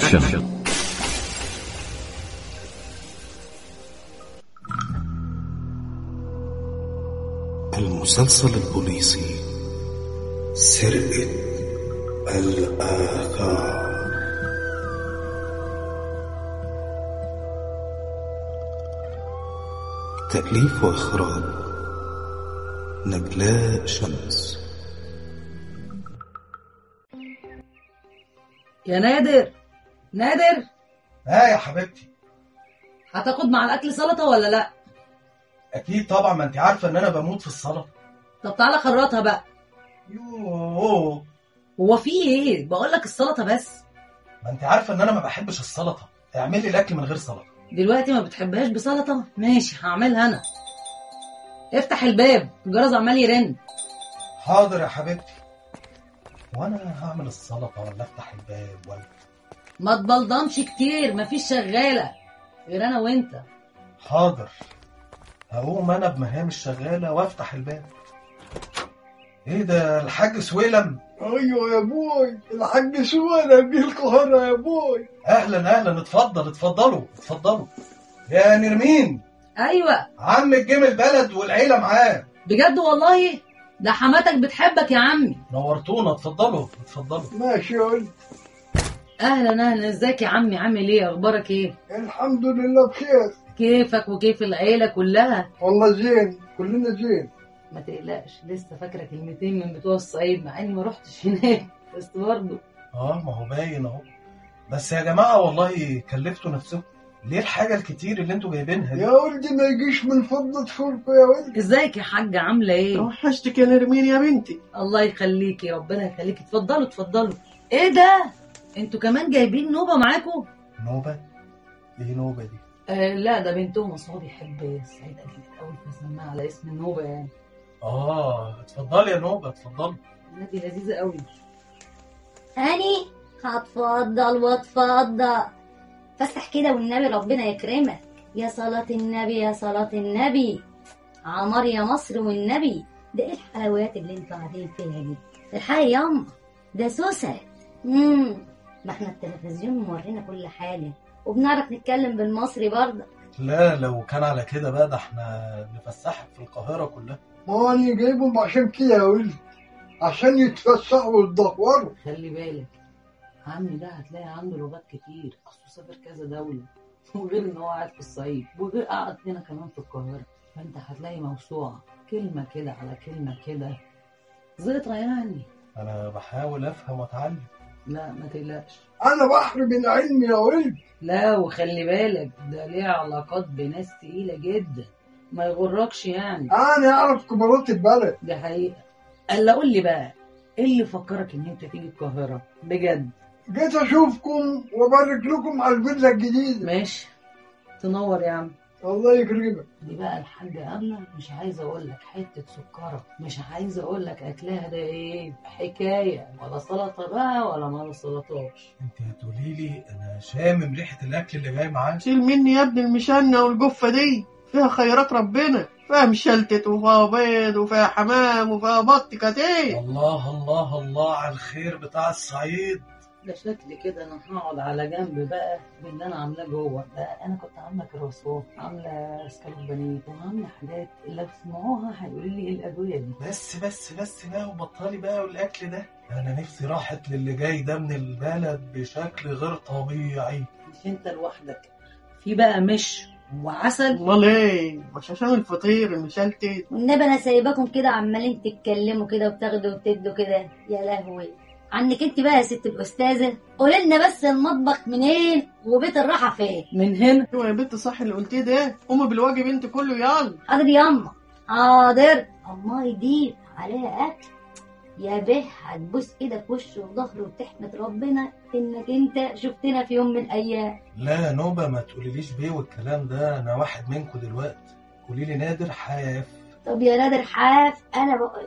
برودكشن المسلسل البوليسي سرقة الآثار تأليف وإخراج نجلاء شمس يا نادر نادر ها يا حبيبتي هتاخد مع الاكل سلطه ولا لا اكيد طبعا ما انت عارفه ان انا بموت في السلطه طب تعالى خرطها بقى يوه هو في ايه بقول لك السلطه بس ما انت عارفه ان انا ما بحبش السلطه اعمل لي الاكل من غير سلطه دلوقتي ما بتحبهاش بسلطه ماشي هعملها انا افتح الباب الجرس عمال يرن حاضر يا حبيبتي وانا هعمل السلطه ولا افتح الباب ولا ما تبلضمش كتير مفيش شغاله غير انا وانت حاضر هقوم انا بمهام الشغاله وافتح الباب ايه ده الحاج سويلم ايوه يا بوي الحاج سوانا جه القاهره يا بوي اهلا اهلا اتفضل اتفضلوا اتفضلوا يا نرمين ايوه عم الجيم البلد والعيله معاه بجد والله ده حماتك بتحبك يا عمي نورتونا اتفضلوا اتفضلوا ماشي يا ولد اهلا اهلا ازيك يا عمي عامل ايه اخبارك ايه الحمد لله بخير كيفك وكيف العيله كلها والله زين كلنا زين ما تقلقش لسه فاكره كلمتين من بتوع الصعيد مع اني ما رحتش هناك بس برضه اه ما هو باين اهو بس يا جماعه والله كلفتوا نفسكم ليه الحاجه الكتير اللي انتوا جايبينها دي يا ولدي ما يجيش من فضة خلقه يا ولدي ازيك يا حاجه عامله ايه وحشتك يا نرمين يا بنتي الله يخليكي ربنا يخليكي اتفضلوا اتفضلوا ايه ده انتوا كمان جايبين نوبه معاكم نوبه ايه نوبه دي آه لا ده بنتهم اصل هو بيحب سعيد اكيد قوي فسماها على اسم النوبه يعني اه اتفضلي يا نوبه اتفضلي نادي لذيذه قوي هاني هتفضل واتفضل فسح كده والنبي ربنا يكرمك يا صلاة النبي يا صلاة النبي عمار يا مصر والنبي ده ايه الحلويات اللي انتوا قاعدين فيها دي الحقيقة ياما ده سوسة امم ما احنا التلفزيون مورينا كل حاجة وبنعرف نتكلم بالمصري برضه لا لو كان على كده بقى ده احنا نفسحك في القاهره كلها ما هو انا جايبهم عشان كده يا ولدي عشان يتفسحوا ويتدهوروا خلي بالك عمي ده هتلاقي عنده لغات كتير اصله سافر كذا دوله وغير ان هو قاعد في الصعيد وغير قاعد هنا كمان في القاهره فانت هتلاقي موسوعه كلمه كده على كلمه كده زيطه يعني انا بحاول افهم واتعلم لا ما تقلقش انا بحر من علمي يا ولدي لا وخلي بالك ده ليه علاقات بناس تقيله جدا ما يغركش يعني انا اعرف كبارات البلد دي حقيقه الا قول لي بقى ايه اللي فكرك ان انت تيجي القاهره بجد جيت اشوفكم وابارك لكم على الفيلا الجديده ماشي تنور يا عم الله يكرمك دي بقى الحاجة أمنة مش عايزة أقول لك حتة سكرة مش عايزة أقول لك أكلها ده إيه حكاية ولا سلطة بقى ولا ما سلطاش انت هتقولي لي انا شامم ريحه الاكل اللي جاي معاه شيل مني يا ابني المشنة والجفة دي فيها خيرات ربنا فيها مشلتت وفيها بيض وفيها حمام وفيها بط كتير الله الله الله على الخير بتاع الصعيد ده شكلي كده أنا هقعد على جنب بقى باللي أنا عاملاه جوه ده أنا كنت عاملة كرواسون عاملة سكالوب بانيه وعاملة حاجات اللي بتسمعوها هيقولوا لي إيه الأدوية دي بس بس بس بقى وبطلي بقى والاكل ده انا نفسي راحت للي جاي ده من البلد بشكل غير طبيعي مش أنت لوحدك في بقى مش وعسل امال ايه مش عشان الفطير المشلتت والنبي انا سايباكم كده عمالين تتكلموا كده وتاخدوا وتدوا كده يا لهوي عنك انت بقى يا ست الاستاذه قولي لنا بس المطبخ منين وبيت الراحه فين من هنا ايوه يا بنت صح اللي قلتيه ده قومي بالواجب انت كله يلا حاضر ياما حاضر الله يدير عليها اكل يا به هتبوس ايدك وش وظهر وتحمد ربنا انك انت شفتنا في يوم من الايام لا نوبة ما تقوليليش بيه والكلام ده انا واحد منكم دلوقتي قولي لي نادر حاف طب يا نادر حاف انا بقول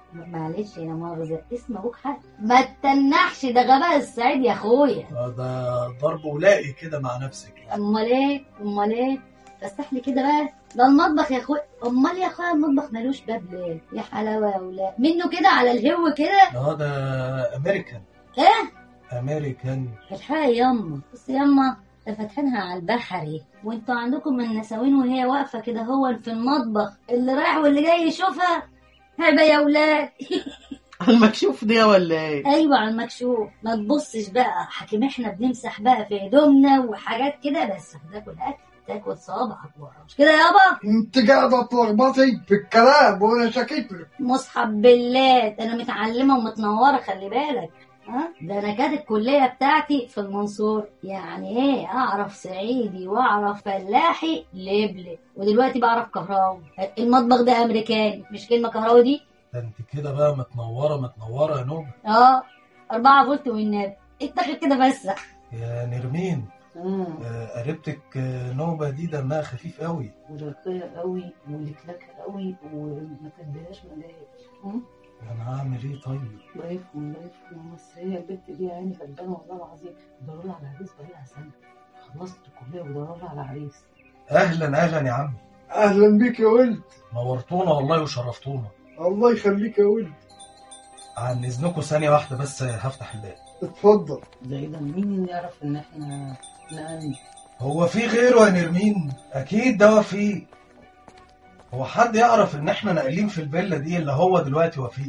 معلش يا مؤاخذة اسم ابوك حاف ما تتنحش ده غباء السعيد يا اخويا آه، ده ضرب ولائي كده مع نفسك امال ايه امال ايه فسح لي كده بقى ده المطبخ يا اخويا امال يا اخويا المطبخ ملوش باب ليه يا حلاوه يا ولاد منه كده على الهو كده اه ده امريكان ايه امريكان الحقيقة ياما بس ياما ده فاتحينها على البحري وانتوا عندكم النساوين وهي واقفة كده هو في المطبخ اللي رايح واللي جاي يشوفها هبة يا ولاد المكشوف دي ولا ايه ايوه على المكشوف ما تبصش بقى حكيم احنا بنمسح بقى في هدومنا وحاجات كده بس هتاكل اكل تاكل صوابعك ورا مش كده يابا انت قاعدة تلخبطي في الكلام وانا ساكت لك مصحف بالله ده انا متعلمه ومتنوره خلي بالك ها ده انا كانت الكليه بتاعتي في المنصور يعني ايه اعرف صعيدي واعرف فلاحي لبلب ودلوقتي بعرف كهراوي المطبخ ده امريكاني مش كلمه كهراوي دي ده انت كده بقى متنوره متنوره يا نوبه اه أربعة فولت والنبي اتاخد كده فسح يا نرمين آه. آه، قريبتك آه، نوبه دي دمها خفيف قوي ورقية قوي ولكلكة قوي وما تديهاش مجال انا هعمل ايه طيب الله يفهم الله يفهم بس هي البنت دي يعني غلبانة والله العظيم بدوروا لها على عريس بقالها سنة خلصت الكلية وبدوروا لها على عريس اهلا اهلا يا عم اهلا بيك يا ولد نورتونا والله وشرفتونا الله يخليك يا ولد عن اذنكم ثانيه واحده بس هفتح الباب اتفضل زي ده مين يعرف ان احنا نقل هو في غيره يا نرمين اكيد ده وفيق هو حد يعرف ان احنا ناقلين في الفيلا دي اللي هو دلوقتي وفيق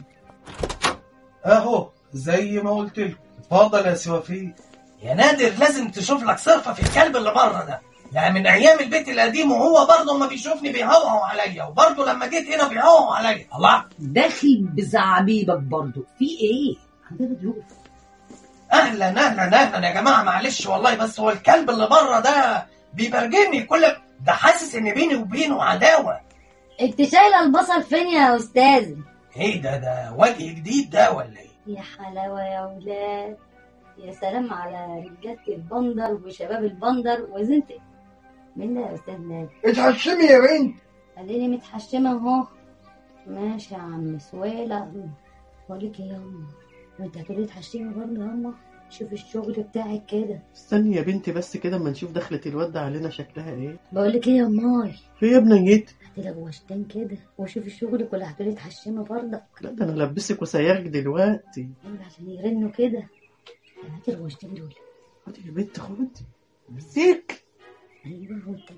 اهو زي ما قلت لكم اتفضل يا سي وفيق يا نادر لازم تشوف لك صرفة في الكلب اللي بره ده يعني من ايام البيت القديم وهو برضه ما بيشوفني بيهوهو عليا وبرضه لما جيت هنا بيهوهو عليا الله داخل بزعبيبك برضو في ايه عندنا ضيوف اهلا اهلا اهلا يا جماعه معلش والله بس هو الكلب اللي بره ده بيبرجني كل ده حاسس ان بيني وبينه عداوه انت شايله البصل فين يا استاذ ايه ده ده وجه جديد ده ولا ايه يا حلاوه يا ولاد يا سلام على رجاله البندر وشباب البندر وزنت مين ده يا استاذ نادر اتحشمي يا بنت اديني متحشمه اهو ماشي يا عم سويلة بقول لك ايه يا امه انت هتقولي تحشمي برضه يا امه شوف الشغل بتاعك كده استني يا بنتي بس كده اما نشوف دخلة الواد ده علينا شكلها ايه بقول لك ايه يا اماي في يا بنيتي هاتي لك وشتين كده وشوفي شغلك ولا هتقولي تحشمي برضه لا ده انا لبسك وسيارك دلوقتي ايوه عشان يرنوا كده هاتي الوشتين دول خدي يا بنت خدي مسك ايوه هو كده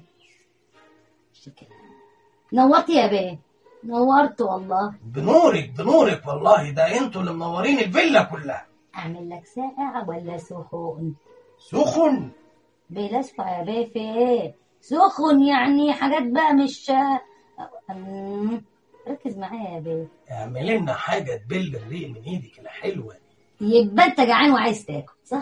شكرا نورت يا بيه نورت والله بنورك بنورك والله ده انتوا اللي منورين الفيلا كلها اعمل لك ساقع ولا سخون سخن بلاش يا بيه في ايه سخن يعني حاجات بقى مش أمم، ركز معايا يا بيه اعمل لنا حاجه تبل الريق من ايدك كده حلوه يبقى انت جعان وعايز تاكل صح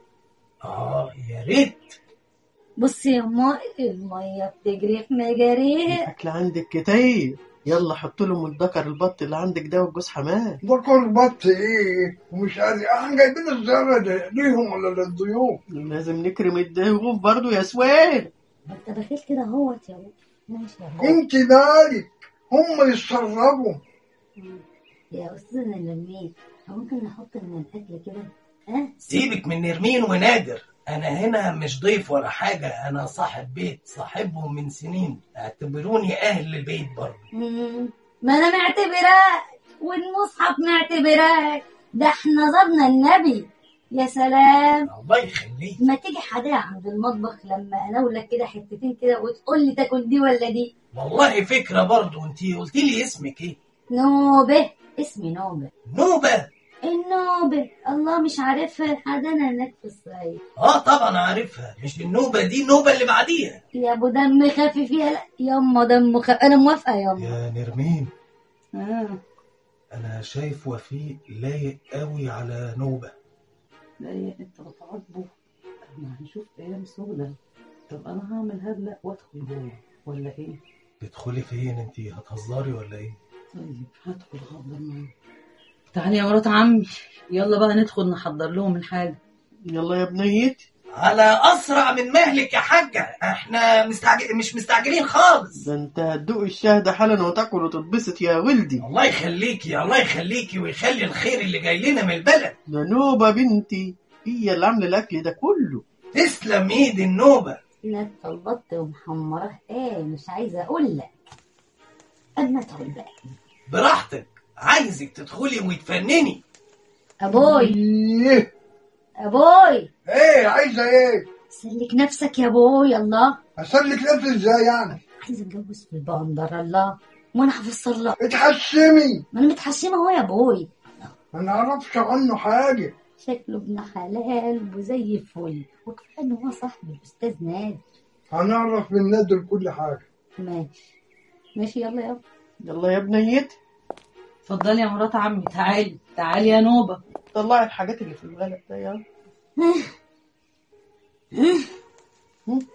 اه يا ريت بصي يا ماي الميه بتجري في مجاريها الاكل عندك كتير يلا حط له من الذكر البط اللي عندك ده والجوز حمام ده كل بط ايه ومش قادر احنا جايبين الزرع ده ليهم ولا للضيوف لازم نكرم الضيوف برضو يا سوير ما انت بخيل كده اهوت يا بيه ماشي يا بيه انت مالك هم يتصرفوا يا استاذ نرمين ممكن نحط من الاكل كده ها سيبك من نرمين ونادر انا هنا مش ضيف ولا حاجه انا صاحب بيت صاحبهم من سنين اعتبروني اهل للبيت برضه مم. ما انا معتبراك والمصحف معتبراك ده احنا زرنا النبي يا سلام الله يخليك ما تيجي حدايا عند المطبخ لما اناولك كده حتتين كده وتقول لي تاكل دي ولا دي والله فكره برضه انت قلت لي اسمك ايه نوبه اسمي نوبه نوبه النوبه الله مش عارفها حدانا هناك في الصعيد اه طبعا عارفها مش النوبه دي النوبه اللي بعديها يا ابو دم خفيف يا لا ياما دم خفيف انا موافقه ياما يا نرمين اه انا شايف وفيق لايق قوي على نوبه لا يا انت بتعاقبه احنا هنشوف ايام سودة طب انا هعمل هبلة وادخل جوه ولا ايه تدخلي فين انت هتهزري ولا ايه طيب هدخل غض النار تعالي يا مرات عمي يلا بقى ندخل نحضر لهم الحاجة يلا يا بنيتي على اسرع من مهلك يا حاجه احنا مستعجل مش مستعجلين خالص ده انت هتدوق الشهد حالا وتاكل وتتبسط يا ولدي الله يخليكي الله يخليكي ويخلي الخير اللي جاي لنا من البلد ده نوبة بنتي هي اللي عاملة الأكل ده كله تسلم ايد النوبه لا البط ومحمراه ايه مش عايزه اقول لك اما تقول بقى براحتك عايزك تدخلي وتفنني ابوي ايه ابوي ايه عايزه ايه سلك نفسك يا ابوي الله اسلك نفسي ازاي يعني عايزه اتجوز في البندر الله وانا هفسر لك اتحسمي ما انا متحشمه اهو يا ابوي ما نعرفش عنه حاجه شكله ابن حلال وزي الفل وكفايه ان هو صاحب الاستاذ نادر هنعرف من نادر كل حاجه ماشي ماشي يلا يلا يلا يا بنيتي اتفضلي يا مرات عمي تعالي تعالي يا نوبة طلعي الحاجات اللي في الغلب ده يلا